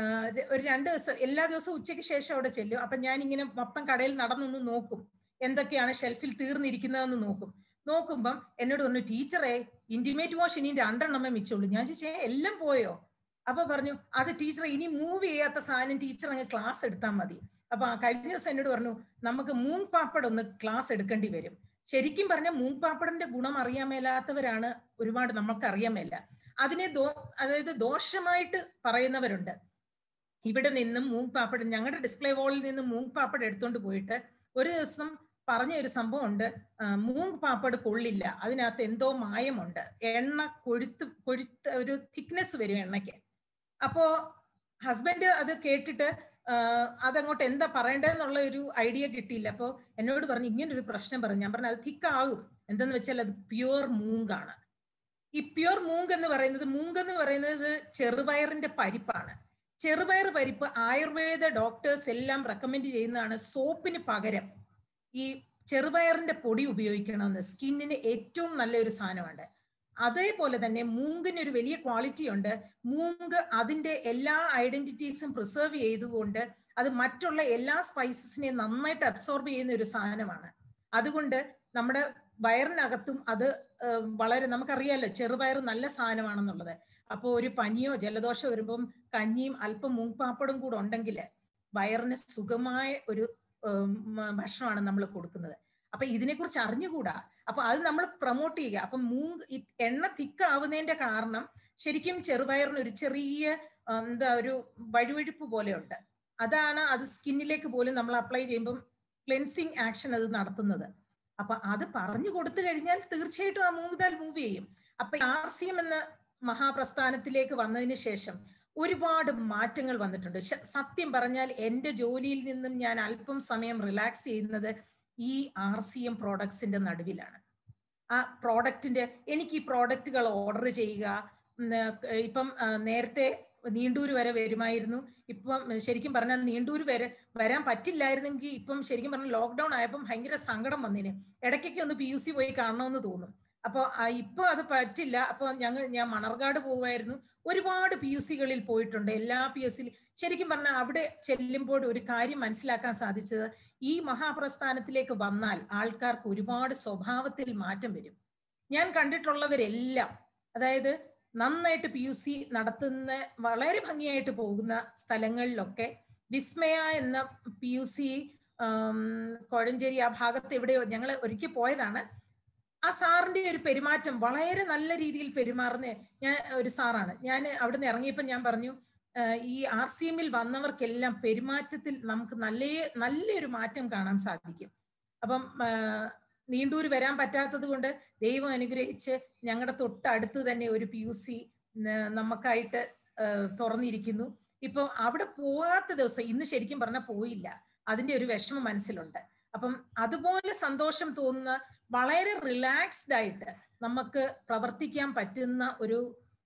ഒരു രണ്ട് ദിവസം എല്ലാ ദിവസവും ഉച്ചയ്ക്ക് ശേഷം അവിടെ ചെല്ലും അപ്പൊ ഞാൻ ഇങ്ങനെ മൊത്തം കടയിൽ നടന്നൊന്ന് നോക്കും എന്തൊക്കെയാണ് ഷെൽഫിൽ തീർന്നിരിക്കുന്നതെന്ന് നോക്കും നോക്കുമ്പം എന്നോട് പറഞ്ഞു ടീച്ചറെ ഇന്റിമേറ്റ് വാഷ് ഇനി രണ്ടെണ്ണമേ മിച്ചുള്ളൂ ഞാൻ ചോദിച്ചേ എല്ലാം പോയോ അപ്പൊ പറഞ്ഞു അത് ടീച്ചർ ഇനി മൂവ് ചെയ്യാത്ത സാധനം ടീച്ചർ അങ്ങ് ക്ലാസ് എടുത്താൽ മതി അപ്പൊ കഴിഞ്ഞ ദിവസം എന്നോട് പറഞ്ഞു നമുക്ക് മൂങ് പാപ്പട് ഒന്ന് ക്ലാസ് എടുക്കേണ്ടി വരും ശരിക്കും പറഞ്ഞ മൂങ് പാപ്പടിന്റെ ഗുണം അറിയാൻ മേലാത്തവരാണ് ഒരുപാട് നമുക്ക് അറിയാൻ മേല അതിനെ ദോ അതായത് ദോഷമായിട്ട് പറയുന്നവരുണ്ട് ഇവിടെ നിന്നും മൂങ് പാപ്പട് ഞങ്ങളുടെ ഡിസ്പ്ലേ വോളിൽ നിന്നും മൂങ് പാപ്പട് എടുത്തോണ്ട് പോയിട്ട് ഒരു ദിവസം പറഞ്ഞ ഒരു സംഭവം ഉണ്ട് മൂങ് പാപ്പട് കൊള്ളില്ല അതിനകത്ത് എന്തോ മായമുണ്ട് എണ്ണ കൊഴുത്ത് കൊഴുത്ത ഒരു തിക്നെസ് വരും എണ്ണയ്ക്ക് അപ്പോ ഹസ്ബൻഡ് അത് കേട്ടിട്ട് അതങ്ങോട്ട് എന്താ പറയേണ്ടതെന്നുള്ള ഒരു ഐഡിയ കിട്ടിയില്ല അപ്പോൾ എന്നോട് പറഞ്ഞു ഇങ്ങനെ ഒരു പ്രശ്നം പറഞ്ഞു ഞാൻ പറഞ്ഞു അത് തിക്കാകും എന്തെന്ന് വെച്ചാൽ അത് പ്യുവർ മൂങ്കാണ് ഈ പ്യുവർ മൂങ്ക് എന്ന് പറയുന്നത് മൂങ്ക് എന്ന് പറയുന്നത് ചെറുപയറിന്റെ പരിപ്പാണ് ചെറുപയർ പരിപ്പ് ആയുർവേദ ഡോക്ടേഴ്സ് എല്ലാം റെക്കമെൻഡ് ചെയ്യുന്നതാണ് സോപ്പിന് പകരം ഈ ചെറുപയറിന്റെ പൊടി ഉപയോഗിക്കണമെന്ന് സ്കിന്നിന് ഏറ്റവും നല്ലൊരു സാധനമാണ് അതേപോലെ തന്നെ മൂങ്കിന് ഒരു വലിയ ക്വാളിറ്റി ഉണ്ട് മൂങ്ക് അതിന്റെ എല്ലാ ഐഡന്റിറ്റീസും പ്രിസർവ് ചെയ്തുകൊണ്ട് അത് മറ്റുള്ള എല്ലാ സ്പൈസസിനെയും നന്നായിട്ട് അബ്സോർബ് ചെയ്യുന്ന ഒരു സാധനമാണ് അതുകൊണ്ട് നമ്മുടെ വയറിനകത്തും അത് വളരെ നമുക്കറിയാലോ ചെറുപയർ നല്ല സാധനമാണെന്നുള്ളത് അപ്പോൾ ഒരു പനിയോ ജലദോഷമോ വരുമ്പം കഞ്ഞിയും അല്പം മൂങ്പാപ്പടും കൂടെ ഉണ്ടെങ്കിൽ വയറിന് സുഖമായ ഒരു ഭക്ഷണമാണ് നമ്മൾ കൊടുക്കുന്നത് അപ്പൊ ഇതിനെക്കുറിച്ച് അറിഞ്ഞുകൂടാ അപ്പൊ അത് നമ്മൾ പ്രൊമോട്ട് ചെയ്യുക അപ്പൊ മൂങ് എണ്ണ തിക്കാവുന്നതിന്റെ കാരണം ശരിക്കും ചെറുപയറിന് ഒരു ചെറിയ എന്താ ഒരു വഴുവഴുപ്പ് പോലെയുണ്ട് അതാണ് അത് സ്കിന്നിലേക്ക് പോലും നമ്മൾ അപ്ലൈ ചെയ്യുമ്പം ക്ലെൻസിങ് ആക്ഷൻ അത് നടത്തുന്നത് അപ്പൊ അത് പറഞ്ഞു കൊടുത്തു കഴിഞ്ഞാൽ തീർച്ചയായിട്ടും ആ മൂങ് ദാൽ മൂവ് ചെയ്യും അപ്പൊ ആർ സി എം എന്ന മഹാപ്രസ്ഥാനത്തിലേക്ക് വന്നതിന് ശേഷം ഒരുപാട് മാറ്റങ്ങൾ വന്നിട്ടുണ്ട് സത്യം പറഞ്ഞാൽ എൻ്റെ ജോലിയിൽ നിന്നും ഞാൻ അല്പം സമയം റിലാക്സ് ചെയ്യുന്നത് ഈ ആർ സി എം പ്രോഡക്ട്സിന്റെ നടുവിലാണ് ആ പ്രോഡക്റ്റിന്റെ എനിക്ക് ഈ പ്രോഡക്റ്റുകൾ ഓർഡർ ചെയ്യുക ഇപ്പം നേരത്തെ നീണ്ടൂർ വരെ വരുമായിരുന്നു ഇപ്പം ശരിക്കും പറഞ്ഞാൽ നീണ്ടൂർ വരെ വരാൻ പറ്റില്ലായിരുന്നെങ്കിൽ ഇപ്പം ശരിക്കും പറഞ്ഞാൽ ലോക്ക്ഡൌൺ ആയപ്പം ഭയങ്കര സങ്കടം വന്നിന് ഇടയ്ക്കൊക്കെ ഒന്ന് പി യു സി പോയി കാണണമെന്ന് തോന്നും അപ്പോൾ ഇപ്പൊ അത് പറ്റില്ല അപ്പോൾ ഞങ്ങൾ ഞാൻ മണർകാട് പോകുമായിരുന്നു ഒരുപാട് പി യു സികളിൽ പോയിട്ടുണ്ട് എല്ലാ പി എസ് സി ശരിക്കും പറഞ്ഞാൽ അവിടെ ചെല്ലുമ്പോൾ ഒരു കാര്യം മനസ്സിലാക്കാൻ സാധിച്ചത് ഈ മഹാപ്രസ്ഥാനത്തിലേക്ക് വന്നാൽ ആൾക്കാർക്ക് ഒരുപാട് സ്വഭാവത്തിൽ മാറ്റം വരും ഞാൻ കണ്ടിട്ടുള്ളവരെല്ലാം അതായത് നന്നായിട്ട് പി യു സി നടത്തുന്ന വളരെ ഭംഗിയായിട്ട് പോകുന്ന സ്ഥലങ്ങളിലൊക്കെ വിസ്മയ എന്ന പി യു സി കോഴഞ്ചേരി ആ ഭാഗത്ത് എവിടെയോ ഞങ്ങൾ ഒരിക്കൽ പോയതാണ് ആ സാറിന്റെ ഒരു പെരുമാറ്റം വളരെ നല്ല രീതിയിൽ പെരുമാറുന്ന ഞാൻ ഒരു സാറാണ് ഞാൻ അവിടുന്ന് ഇറങ്ങിയപ്പോൾ ഞാൻ പറഞ്ഞു ഈ ആർ സി എമ്മിൽ വന്നവർക്കെല്ലാം പെരുമാറ്റത്തിൽ നമുക്ക് നല്ല നല്ലൊരു മാറ്റം കാണാൻ സാധിക്കും അപ്പം നീണ്ടൂർ വരാൻ പറ്റാത്തത് കൊണ്ട് ദൈവം അനുഗ്രഹിച്ച് ഞങ്ങളുടെ തൊട്ടടുത്ത് തന്നെ ഒരു പി യു സി നമുക്കായിട്ട് തുറന്നിരിക്കുന്നു ഇപ്പൊ അവിടെ പോകാത്ത ദിവസം ഇന്ന് ശരിക്കും പറഞ്ഞാൽ പോയില്ല അതിന്റെ ഒരു വിഷമം മനസ്സിലുണ്ട് അപ്പം അതുപോലെ സന്തോഷം തോന്നുന്ന വളരെ റിലാക്സ്ഡ് ആയിട്ട് നമുക്ക് പ്രവർത്തിക്കാൻ പറ്റുന്ന ഒരു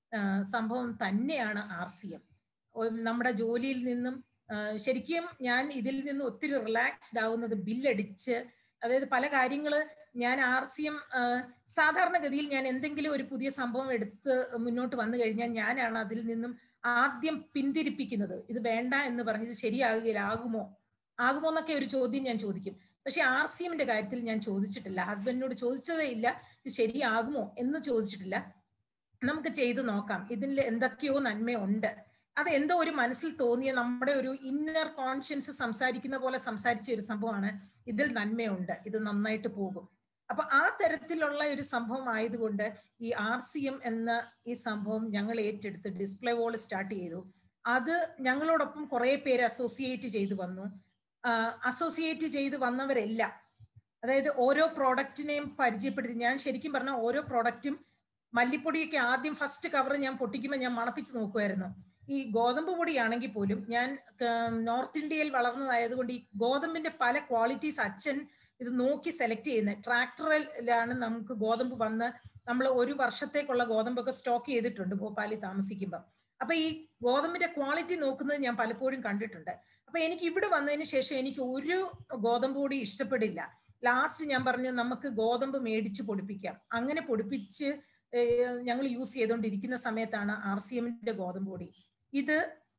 സംഭവം തന്നെയാണ് ആർ സി എം നമ്മുടെ ജോലിയിൽ നിന്നും ശരിക്കും ഞാൻ ഇതിൽ നിന്ന് ഒത്തിരി റിലാക്സ്ഡ് ആവുന്നത് ബില്ലടിച്ച് അതായത് പല കാര്യങ്ങൾ ഞാൻ ആർ സി എം സാധാരണഗതിയിൽ ഞാൻ എന്തെങ്കിലും ഒരു പുതിയ സംഭവം എടുത്ത് മുന്നോട്ട് വന്നു കഴിഞ്ഞാൽ ഞാനാണ് അതിൽ നിന്നും ആദ്യം പിന്തിരിപ്പിക്കുന്നത് ഇത് വേണ്ട എന്ന് പറഞ്ഞത് ശരിയാകുകയില്ല ആകുമോ ആകുമോ എന്നൊക്കെ ഒരു ചോദ്യം ഞാൻ ചോദിക്കും പക്ഷെ ആർ സി എമ്മിന്റെ കാര്യത്തിൽ ഞാൻ ചോദിച്ചിട്ടില്ല ഹസ്ബൻഡിനോട് ചോദിച്ചതേ ഇല്ല ഇത് ശരിയാകുമോ എന്ന് ചോദിച്ചിട്ടില്ല നമുക്ക് ചെയ്തു നോക്കാം ഇതിൽ എന്തൊക്കെയോ നന്മയുണ്ട് അത് എന്തോ ഒരു മനസ്സിൽ തോന്നിയ നമ്മുടെ ഒരു ഇന്നർ കോൺഷ്യൻസ് സംസാരിക്കുന്ന പോലെ സംസാരിച്ച ഒരു സംഭവമാണ് ഇതിൽ നന്മയുണ്ട് ഇത് നന്നായിട്ട് പോകും അപ്പൊ ആ തരത്തിലുള്ള ഒരു സംഭവം ആയതുകൊണ്ട് ഈ ആർ സി എം എന്ന ഈ സംഭവം ഞങ്ങൾ ഏറ്റെടുത്ത് ഡിസ്പ്ലേ വോൾ സ്റ്റാർട്ട് ചെയ്തു അത് ഞങ്ങളോടൊപ്പം കുറെ പേര് അസോസിയേറ്റ് ചെയ്തു വന്നു അസോസിയേറ്റ് ചെയ്ത് വന്നവരെല്ലാം അതായത് ഓരോ പ്രോഡക്റ്റിനെയും പരിചയപ്പെടുത്തി ഞാൻ ശരിക്കും പറഞ്ഞാൽ ഓരോ പ്രോഡക്റ്റും മല്ലിപ്പൊടിയൊക്കെ ആദ്യം ഫസ്റ്റ് കവർ ഞാൻ പൊട്ടിക്കുമ്പോൾ ഞാൻ മണപ്പിച്ച് നോക്കുമായിരുന്നു ഈ ഗോതമ്പ് പൊടിയാണെങ്കിൽ പോലും ഞാൻ നോർത്ത് ഇന്ത്യയിൽ വളർന്നതായതുകൊണ്ട് ഈ ഗോതമ്പിന്റെ പല ക്വാളിറ്റീസ് അച്ഛൻ ഇത് നോക്കി സെലക്ട് ചെയ്യുന്നത് ട്രാക്ടറിലാണ് നമുക്ക് ഗോതമ്പ് വന്ന് നമ്മൾ ഒരു വർഷത്തേക്കുള്ള ഗോതമ്പൊക്കെ സ്റ്റോക്ക് ചെയ്തിട്ടുണ്ട് ഭോപ്പാലിൽ താമസിക്കുമ്പോൾ അപ്പൊ ഈ ഗോതമ്പിന്റെ ക്വാളിറ്റി നോക്കുന്നത് ഞാൻ പലപ്പോഴും കണ്ടിട്ടുണ്ട് അപ്പൊ എനിക്ക് ഇവിടെ വന്നതിന് ശേഷം എനിക്ക് ഒരു ഗോതമ്പ് പൊടി ഇഷ്ടപ്പെടില്ല ലാസ്റ്റ് ഞാൻ പറഞ്ഞു നമുക്ക് ഗോതമ്പ് മേടിച്ച് പൊടിപ്പിക്കാം അങ്ങനെ പൊടിപ്പിച്ച് ഞങ്ങൾ യൂസ് ചെയ്തുകൊണ്ടിരിക്കുന്ന സമയത്താണ് ആർ സി എമ്മിന്റെ ഗോതമ്പ് പൊടി ഇത്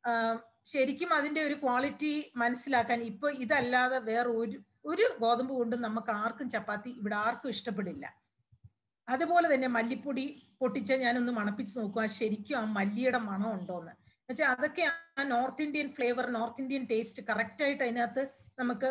ശരിക്കും അതിന്റെ ഒരു ക്വാളിറ്റി മനസ്സിലാക്കാൻ ഇപ്പൊ ഇതല്ലാതെ വേറെ ഒരു ഒരു ഗോതമ്പ് കൊണ്ടും നമുക്ക് ആർക്കും ചപ്പാത്തി ഇവിടെ ആർക്കും ഇഷ്ടപ്പെടില്ല അതുപോലെ തന്നെ മല്ലിപ്പൊടി പൊട്ടിച്ച ഞാനൊന്ന് മണപ്പിച്ച് നോക്കുക ശരിക്കും ആ മല്ലിയുടെ മണം ഉണ്ടോന്ന് എന്നുവെച്ചാൽ അതൊക്കെ ആ north Indian flavour north Indian taste correct ആയിട്ട് അതിനകത്ത് നമുക്ക്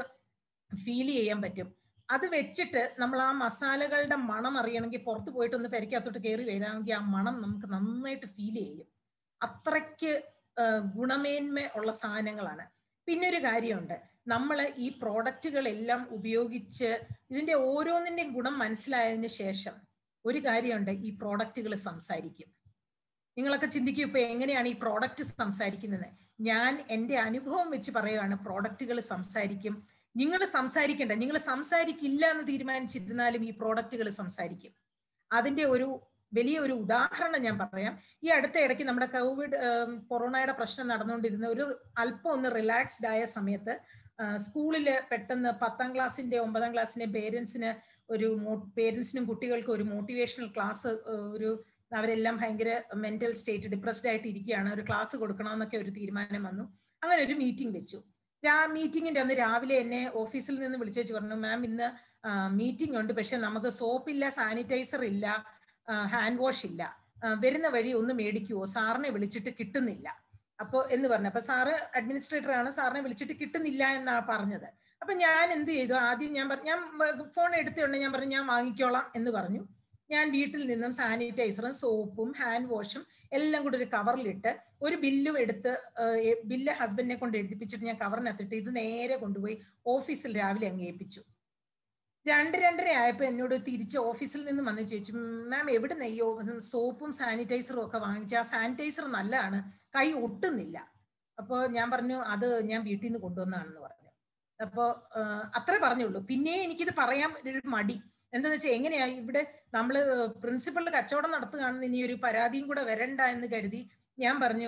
ഫീൽ ചെയ്യാൻ പറ്റും അത് വെച്ചിട്ട് നമ്മൾ ആ മസാലകളുടെ മണം അറിയണമെങ്കിൽ പുറത്ത് പോയിട്ട് ഒന്ന് പെരക്കകത്തോട്ട് കയറി വരാമെങ്കിൽ ആ മണം നമുക്ക് നന്നായിട്ട് ഫീൽ ചെയ്യും അത്രയ്ക്ക് ഗുണമേന്മ ഉള്ള സാധനങ്ങളാണ് പിന്നെ ഒരു കാര്യമുണ്ട് നമ്മൾ ഈ പ്രോഡക്റ്റുകളെല്ലാം ഉപയോഗിച്ച് ഇതിന്റെ ഓരോന്നിന്റെയും ഗുണം മനസ്സിലായതിനു ശേഷം ഒരു കാര്യമുണ്ട് ഈ പ്രോഡക്റ്റുകൾ സംസാരിക്കും നിങ്ങളൊക്കെ ചിന്തിക്കും ഇപ്പൊ എങ്ങനെയാണ് ഈ പ്രോഡക്റ്റ് സംസാരിക്കുന്നത് ഞാൻ എൻ്റെ അനുഭവം വെച്ച് പറയുകയാണ് പ്രോഡക്റ്റുകൾ സംസാരിക്കും നിങ്ങൾ സംസാരിക്കണ്ട നിങ്ങൾ സംസാരിക്കില്ല എന്ന് തീരുമാനിച്ചിരുന്നാലും ഈ പ്രോഡക്റ്റുകൾ സംസാരിക്കും അതിന്റെ ഒരു വലിയ ഒരു ഉദാഹരണം ഞാൻ പറയാം ഈ അടുത്ത ഇടയ്ക്ക് നമ്മുടെ കോവിഡ് കൊറോണയുടെ പ്രശ്നം നടന്നുകൊണ്ടിരുന്ന ഒരു അല്പം ഒന്ന് റിലാക്സ്ഡ് ആയ സമയത്ത് സ്കൂളിൽ പെട്ടെന്ന് പത്താം ക്ലാസ്സിന്റെ ഒമ്പതാം ക്ലാസ്സിന്റെ പേരൻസിന് ഒരു പേരൻസിനും കുട്ടികൾക്കും ഒരു മോട്ടിവേഷണൽ ക്ലാസ് ഒരു അവരെല്ലാം ഭയങ്കര മെന്റൽ സ്റ്റേറ്റ് ഡിപ്രസ്ഡ് ആയിട്ട് ഇരിക്കുകയാണ് ഒരു ക്ലാസ് കൊടുക്കണമെന്നൊക്കെ ഒരു തീരുമാനം വന്നു അങ്ങനെ ഒരു മീറ്റിംഗ് വെച്ചു ആ മീറ്റിംഗിന്റെ അന്ന് രാവിലെ എന്നെ ഓഫീസിൽ നിന്ന് വിളിച്ചേച്ച് പറഞ്ഞു മാം ഇന്ന് മീറ്റിംഗ് ഉണ്ട് പക്ഷെ നമുക്ക് സോപ്പില്ല സാനിറ്റൈസർ ഇല്ല ഹാൻഡ് വാഷ് ഇല്ല വരുന്ന വഴി ഒന്ന് മേടിക്കുവോ സാറിനെ വിളിച്ചിട്ട് കിട്ടുന്നില്ല അപ്പോ എന്ന് പറഞ്ഞു അപ്പൊ സാറ് അഡ്മിനിസ്ട്രേറ്റർ ആണ് സാറിനെ വിളിച്ചിട്ട് കിട്ടുന്നില്ല എന്നാ പറഞ്ഞത് അപ്പൊ ഞാൻ എന്ത് ചെയ്തു ആദ്യം ഞാൻ ഞാൻ ഫോൺ എടുത്തുകൊണ്ട് ഞാൻ പറഞ്ഞു ഞാൻ വാങ്ങിക്കോളാം എന്ന് പറഞ്ഞു ഞാൻ വീട്ടിൽ നിന്നും സാനിറ്റൈസറും സോപ്പും ഹാൻഡ് വാഷും എല്ലാം കൂടി ഒരു കവറിലിട്ട് ഒരു ബില്ലും എടുത്ത് ബില്ല് ഹസ്ബൻഡിനെ കൊണ്ട് എഴുതിപ്പിച്ചിട്ട് ഞാൻ കവറിനകത്തിട്ട് ഇത് നേരെ കൊണ്ടുപോയി ഓഫീസിൽ രാവിലെ അങ്ങ് ഏൽപ്പിച്ചു രണ്ട് രണ്ടര ആയപ്പോൾ എന്നോട് തിരിച്ച് ഓഫീസിൽ നിന്ന് വന്ന് ചോദിച്ചു മാം എവിടെ നെയ്യോ സോപ്പും സാനിറ്റൈസറും ഒക്കെ വാങ്ങിച്ചു ആ സാനിറ്റൈസർ നല്ലതാണ് കൈ ഒട്ടുന്നില്ല അപ്പോൾ ഞാൻ പറഞ്ഞു അത് ഞാൻ വീട്ടിൽ നിന്ന് കൊണ്ടുവന്നതാണെന്ന് പറഞ്ഞു അപ്പോൾ അത്രേ പറഞ്ഞുള്ളൂ പിന്നെ എനിക്കിത് പറയാൻ ഒരു മടി എന്താന്ന് വെച്ചാൽ എങ്ങനെയാ ഇവിടെ നമ്മൾ പ്രിൻസിപ്പളിൽ കച്ചവടം നടത്തുകയാണെന്ന് ഇനി ഒരു പരാതിയും കൂടെ വരണ്ട എന്ന് കരുതി ഞാൻ പറഞ്ഞു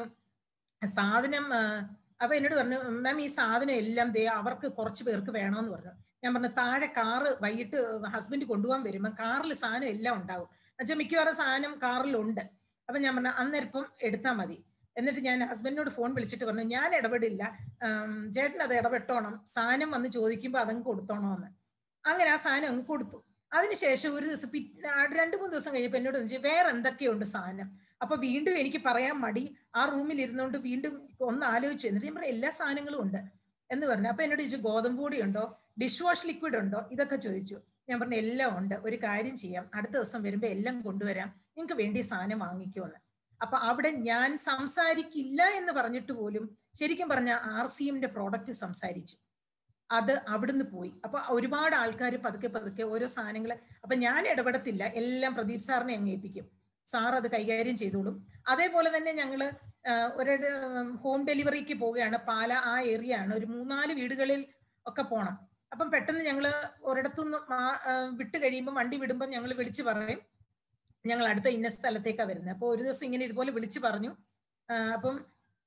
സാധനം അപ്പൊ എന്നോട് പറഞ്ഞു മാം ഈ സാധനം എല്ലാം ദേ അവർക്ക് കുറച്ച് പേർക്ക് വേണമെന്ന് പറഞ്ഞു ഞാൻ പറഞ്ഞു താഴെ കാറ് വൈകിട്ട് ഹസ്ബൻഡ് കൊണ്ടുപോകാൻ വരുമ്പോൾ കാറിൽ സാധനം എല്ലാം ഉണ്ടാവും എന്നുവെച്ചാൽ മിക്കവാറും സാധനം കാറിലുണ്ട് അപ്പൊ ഞാൻ പറഞ്ഞു അന്നേരപ്പം എടുത്താൽ മതി എന്നിട്ട് ഞാൻ ഹസ്ബൻഡിനോട് ഫോൺ വിളിച്ചിട്ട് പറഞ്ഞു ഞാൻ ഇടപെടില്ല ചേട്ടൻ അത് ഇടപെട്ടോണം സാധനം വന്ന് ചോദിക്കുമ്പോൾ അതങ്ങ് കൊടുത്തോണമെന്ന് അങ്ങനെ ആ സാധനം അങ്ങ് കൊടുത്തു അതിനുശേഷം ഒരു ദിവസം പിന്നെ രണ്ട് മൂന്ന് ദിവസം കഴിഞ്ഞപ്പോൾ എന്നോട് ചോദിച്ചു വേറെ എന്തൊക്കെയുണ്ട് സാധനം അപ്പൊ വീണ്ടും എനിക്ക് പറയാൻ മടി ആ റൂമിൽ ഇരുന്നുകൊണ്ട് വീണ്ടും ഒന്ന് ആലോചിച്ചു എന്നിട്ട് ഞാൻ പറഞ്ഞു എല്ലാ സാധനങ്ങളും ഉണ്ട് എന്ന് പറഞ്ഞു അപ്പൊ എന്നോട് ചോദിച്ചു ഗോതമ്പ് പൊടി ഉണ്ടോ ഡിഷ് വാഷ് ലിക്വിഡ് ഉണ്ടോ ഇതൊക്കെ ചോദിച്ചു ഞാൻ പറഞ്ഞു എല്ലാം ഉണ്ട് ഒരു കാര്യം ചെയ്യാം അടുത്ത ദിവസം വരുമ്പോൾ എല്ലാം കൊണ്ടുവരാം നിങ്ങൾക്ക് വേണ്ടി സാധനം വാങ്ങിക്കുമെന്ന് അപ്പൊ അവിടെ ഞാൻ സംസാരിക്കില്ല എന്ന് പറഞ്ഞിട്ട് പോലും ശരിക്കും പറഞ്ഞ ആർ സി എമ്മിന്റെ പ്രോഡക്റ്റ് സംസാരിച്ചു അത് അവിടുന്ന് പോയി അപ്പൊ ഒരുപാട് ആൾക്കാർ പതുക്കെ പതുക്കെ ഓരോ സാധനങ്ങൾ അപ്പൊ ഞാൻ ഇടപെടത്തില്ല എല്ലാം പ്രദീപ് സാറിനെ അങ്ങ് ഏൽപ്പിക്കും സാർ അത് കൈകാര്യം ചെയ്തോളും അതേപോലെ തന്നെ ഞങ്ങള് ഒരു ഹോം ഡെലിവറിക്ക് പോവുകയാണ് പാല ആ ഏരിയ ആണ് ഒരു മൂന്നാല് വീടുകളിൽ ഒക്കെ പോണം അപ്പം പെട്ടെന്ന് ഞങ്ങൾ ഒരിടത്തുനിന്ന് വിട്ട് കഴിയുമ്പോൾ വണ്ടി വിടുമ്പോൾ ഞങ്ങൾ വിളിച്ചു പറയും ഞങ്ങൾ അടുത്ത ഇന്ന സ്ഥലത്തേക്കാണ് വരുന്നത് അപ്പോൾ ഒരു ദിവസം ഇങ്ങനെ ഇതുപോലെ വിളിച്ചു പറഞ്ഞു അപ്പം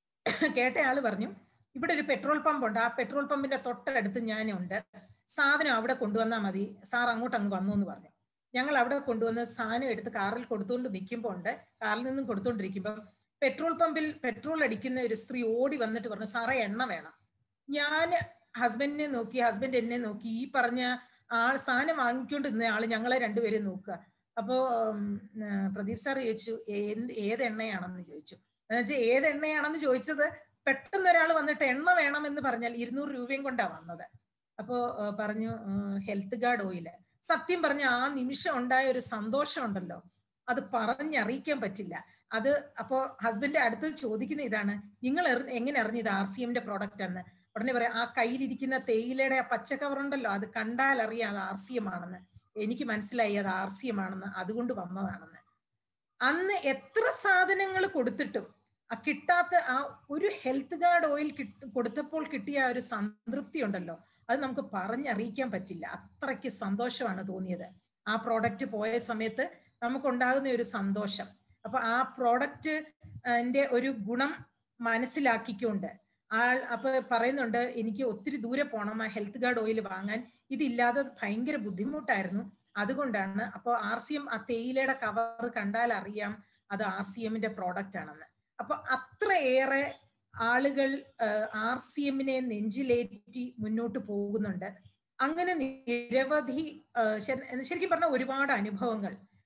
കേട്ട ആള് പറഞ്ഞു ഇവിടെ ഒരു പെട്രോൾ പമ്പ് ഉണ്ട് ആ പെട്രോൾ പമ്പിന്റെ തൊട്ടടുത്ത് ഞാനുണ്ട് സാധനം അവിടെ കൊണ്ടുവന്നാൽ മതി സാർ അങ്ങോട്ട് അങ്ങ് വന്നു എന്ന് പറഞ്ഞു ഞങ്ങൾ അവിടെ കൊണ്ടുവന്ന് സാധനം എടുത്ത് കാറിൽ കൊടുത്തുകൊണ്ട് നിൽക്കുമ്പോൾ ഉണ്ട് കാറിൽ നിന്നും കൊടുത്തുകൊണ്ടിരിക്കുമ്പോൾ പെട്രോൾ പമ്പിൽ പെട്രോൾ അടിക്കുന്ന ഒരു സ്ത്രീ ഓടി വന്നിട്ട് പറഞ്ഞു സാറേ എണ്ണ വേണം ഞാൻ ഹസ്ബൻഡിനെ നോക്കി ഹസ്ബൻഡ് എന്നെ നോക്കി ഈ പറഞ്ഞ ആൾ സാധനം വാങ്ങിക്കൊണ്ട് നിന്ന ആള് ഞങ്ങളെ രണ്ടുപേരും നോക്കുക അപ്പോ പ്രദീപ് സാർ ചോദിച്ചു എന്ത് ഏത് എണ്ണയാണെന്ന് ചോദിച്ചു എന്നുവെച്ചാൽ ഏത് എണ്ണയാണെന്ന് ചോദിച്ചത് പെട്ടെന്ന് ഒരാൾ വന്നിട്ട് എണ്ണ വേണമെന്ന് പറഞ്ഞാൽ ഇരുന്നൂറ് രൂപയും കൊണ്ടാ വന്നത് അപ്പോ പറഞ്ഞു ഹെൽത്ത് ഗാർഡ് ഓയില് സത്യം പറഞ്ഞ ആ നിമിഷം ഉണ്ടായ ഒരു സന്തോഷം ഉണ്ടല്ലോ അത് പറഞ്ഞറിയിക്കാൻ പറ്റില്ല അത് അപ്പോ ഹസ്ബൻഡ് അടുത്ത് ചോദിക്കുന്ന ഇതാണ് നിങ്ങൾ എങ്ങനെ അറിഞ്ഞു ഇത് ആർ സി എമ്മിന്റെ പ്രോഡക്റ്റ് ആണ് ഉടനെ പറയാം ആ കയ്യിലിരിക്കുന്ന തേയിലയുടെ ആ പച്ച കവറുണ്ടല്ലോ അത് കണ്ടാൽ അറിയാം അത് ആർ സി എം ആണെന്ന് എനിക്ക് മനസ്സിലായി അത് ആർ സി എം ആണെന്ന് അതുകൊണ്ട് വന്നതാണെന്ന് അന്ന് എത്ര സാധനങ്ങൾ കൊടുത്തിട്ടും ആ കിട്ടാത്ത ആ ഒരു ഹെൽത്ത് ഗാർഡ് ഓയിൽ കൊടുത്തപ്പോൾ കിട്ടിയ ആ ഒരു സംതൃപ്തി ഉണ്ടല്ലോ അത് നമുക്ക് പറഞ്ഞറിയിക്കാൻ പറ്റില്ല അത്രയ്ക്ക് സന്തോഷമാണ് തോന്നിയത് ആ പ്രോഡക്റ്റ് പോയ സമയത്ത് നമുക്കുണ്ടാകുന്ന ഒരു സന്തോഷം അപ്പൊ ആ പ്രോഡക്റ്റ് ഒരു ഗുണം മനസ്സിലാക്കിക്കൊണ്ട് ആൾ അപ്പൊ പറയുന്നുണ്ട് എനിക്ക് ഒത്തിരി ദൂരെ പോകണം ആ ഹെൽത്ത് ഗാർഡ് ഓയിൽ വാങ്ങാൻ ഇതില്ലാതെ ഭയങ്കര ബുദ്ധിമുട്ടായിരുന്നു അതുകൊണ്ടാണ് അപ്പോൾ ആർ സി എം ആ തേയിലയുടെ കവർ കണ്ടാൽ അറിയാം അത് ആർ സി എമ്മിന്റെ പ്രോഡക്റ്റ് ആണെന്ന് അപ്പൊ അത്രയേറെ ആളുകൾ ആർ സി എമ്മിനെ നെഞ്ചിലേറ്റി മുന്നോട്ട് പോകുന്നുണ്ട് അങ്ങനെ നിരവധി ശരിക്കും പറഞ്ഞ ഒരുപാട് അനുഭവങ്ങൾ